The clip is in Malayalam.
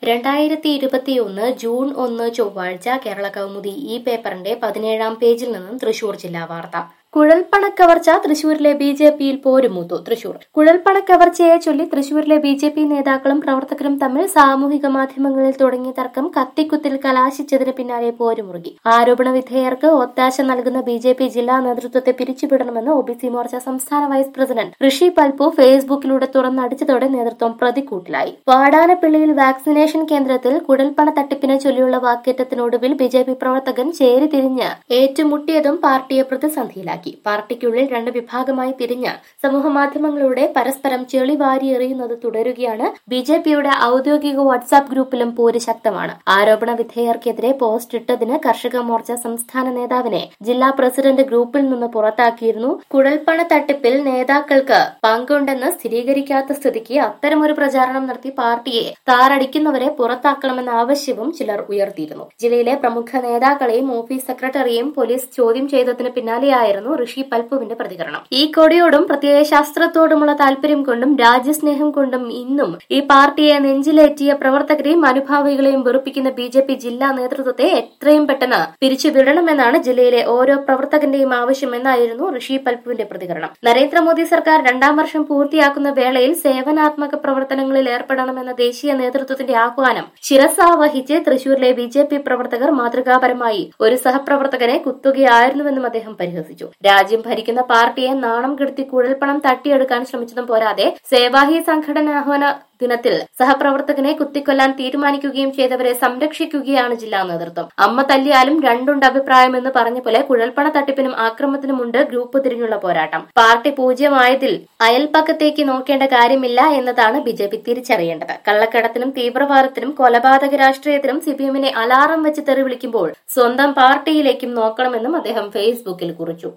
രണ്ടായിരത്തി ഇരുപത്തിയൊന്ന് ജൂൺ ഒന്ന് ചൊവ്വാഴ്ച കേരള കൗമുദി ഈ പേപ്പറിന്റെ പതിനേഴാം പേജിൽ നിന്നും തൃശൂർ ജില്ലാ വാർത്ത കുഴൽപ്പണക്കവർച്ച തൃശൂരിലെ ബി ജെ പിയിൽ പോരുമൂത്തു തൃശൂർ കുഴൽപ്പണക്കവർച്ചയെ ചൊല്ലി തൃശൂരിലെ ബി ജെ പി നേതാക്കളും പ്രവർത്തകരും തമ്മിൽ സാമൂഹിക മാധ്യമങ്ങളിൽ തുടങ്ങിയ തർക്കം കത്തിക്കുത്തിൽ കലാശിച്ചതിന് പിന്നാലെ പോരുമുറുകി ആരോപണ വിധേയർക്ക് ഒത്താശ നൽകുന്ന ബി ജെ പി ജില്ലാ നേതൃത്വത്തെ പിരിച്ചുവിടണമെന്ന് ഒ ബി സി മോർച്ച സംസ്ഥാന വൈസ് പ്രസിഡന്റ് ഋഷി പൽപു ഫേസ്ബുക്കിലൂടെ തുറന്നടിച്ചതോടെ നേതൃത്വം പ്രതിക്കൂട്ടിലായി വാടാനപ്പള്ളിയിൽ വാക്സിനേഷൻ കേന്ദ്രത്തിൽ കുഴൽപ്പണ തട്ടിപ്പിനെ ചൊല്ലിയുള്ള വാക്കേറ്റത്തിനൊടുവിൽ ബി ജെ പി പ്രവർത്തകൻ ചേരിതിരിഞ്ഞ് ഏറ്റുമുട്ടിയതും പാർട്ടിയെ പ്രതിസന്ധിയിലാക്കി പാർട്ടിക്കുള്ളിൽ രണ്ട് വിഭാഗമായി തിരിഞ്ഞ് സമൂഹമാധ്യമങ്ങളിലൂടെ പരസ്പരം ചെളി വാരി എറിയുന്നത് തുടരുകയാണ് ബി ജെ പിയുടെ ഔദ്യോഗിക വാട്സാപ്പ് ഗ്രൂപ്പിലും പോര് ശക്തമാണ് ആരോപണ വിധേയർക്കെതിരെ പോസ്റ്റ് ഇട്ടതിന് കർഷക മോർച്ച സംസ്ഥാന നേതാവിനെ ജില്ലാ പ്രസിഡന്റ് ഗ്രൂപ്പിൽ നിന്ന് പുറത്താക്കിയിരുന്നു കുഴൽപ്പണ തട്ടിപ്പിൽ നേതാക്കൾക്ക് പങ്കുണ്ടെന്ന് സ്ഥിരീകരിക്കാത്ത സ്ഥിതിക്ക് അത്തരമൊരു പ്രചാരണം നടത്തി പാർട്ടിയെ താറടിക്കുന്നവരെ പുറത്താക്കണമെന്ന ആവശ്യവും ചിലർ ഉയർത്തിയിരുന്നു ജില്ലയിലെ പ്രമുഖ നേതാക്കളെയും ഓഫീസ് സെക്രട്ടറിയെയും പോലീസ് ചോദ്യം ചെയ്തതിന് പിന്നാലെയായിരുന്നു ഋഷി പൽപുവിന്റെ പ്രതികരണം ഈ കൊടിയോടും പ്രത്യയശാസ്ത്രത്തോടുമുള്ള താല്പര്യം കൊണ്ടും രാജ്യസ്നേഹം കൊണ്ടും ഇന്നും ഈ പാർട്ടിയെ നെഞ്ചിലേറ്റിയ പ്രവർത്തകരെയും അനുഭാവികളെയും വെറുപ്പിക്കുന്ന ബി ജെ പി ജില്ലാ നേതൃത്വത്തെ എത്രയും പെട്ടെന്ന് പിരിച്ചുവിടണമെന്നാണ് ജില്ലയിലെ ഓരോ പ്രവർത്തകന്റെയും ആവശ്യമെന്നായിരുന്നു ഋഷി പൽപുവിന്റെ പ്രതികരണം നരേന്ദ്രമോദി സർക്കാർ രണ്ടാം വർഷം പൂർത്തിയാക്കുന്ന വേളയിൽ സേവനാത്മക പ്രവർത്തനങ്ങളിൽ ഏർപ്പെടണമെന്ന ദേശീയ നേതൃത്വത്തിന്റെ ആഹ്വാനം ശിരസാവഹിച്ച് തൃശൂരിലെ ബി ജെ പി പ്രവർത്തകർ മാതൃകാപരമായി ഒരു സഹപ്രവർത്തകനെ കുത്തുകയായിരുന്നുവെന്നും അദ്ദേഹം പരിഹസിച്ചു രാജ്യം ഭരിക്കുന്ന പാർട്ടിയെ നാണം കെടുത്തി കുഴൽപ്പണം തട്ടിയെടുക്കാൻ ശ്രമിച്ചതും പോരാതെ സേവാഹി സംഘടനാഹ്വാന ദിനത്തിൽ സഹപ്രവർത്തകനെ കുത്തിക്കൊല്ലാൻ തീരുമാനിക്കുകയും ചെയ്തവരെ സംരക്ഷിക്കുകയാണ് ജില്ലാ നേതൃത്വം അമ്മ തല്ലിയാലും രണ്ടുണ്ട് അഭിപ്രായം എന്ന് പറഞ്ഞ പോലെ കുഴൽപ്പണ തട്ടിപ്പിനും ആക്രമണത്തിനുമുണ്ട് ഗ്രൂപ്പ് തിരിഞ്ഞുള്ള പോരാട്ടം പാർട്ടി പൂജ്യമായതിൽ അയൽപ്പക്കത്തേക്ക് നോക്കേണ്ട കാര്യമില്ല എന്നതാണ് ബി ജെ പി തിരിച്ചറിയേണ്ടത് കള്ളക്കടത്തിനും തീവ്രവാദത്തിനും കൊലപാതക രാഷ്ട്രീയത്തിനും സിപിഎമ്മിനെ അലാറം വെച്ച് തെറി വിളിക്കുമ്പോൾ സ്വന്തം പാർട്ടിയിലേക്കും നോക്കണമെന്നും അദ്ദേഹം ഫേസ്ബുക്കിൽ കുറിച്ചു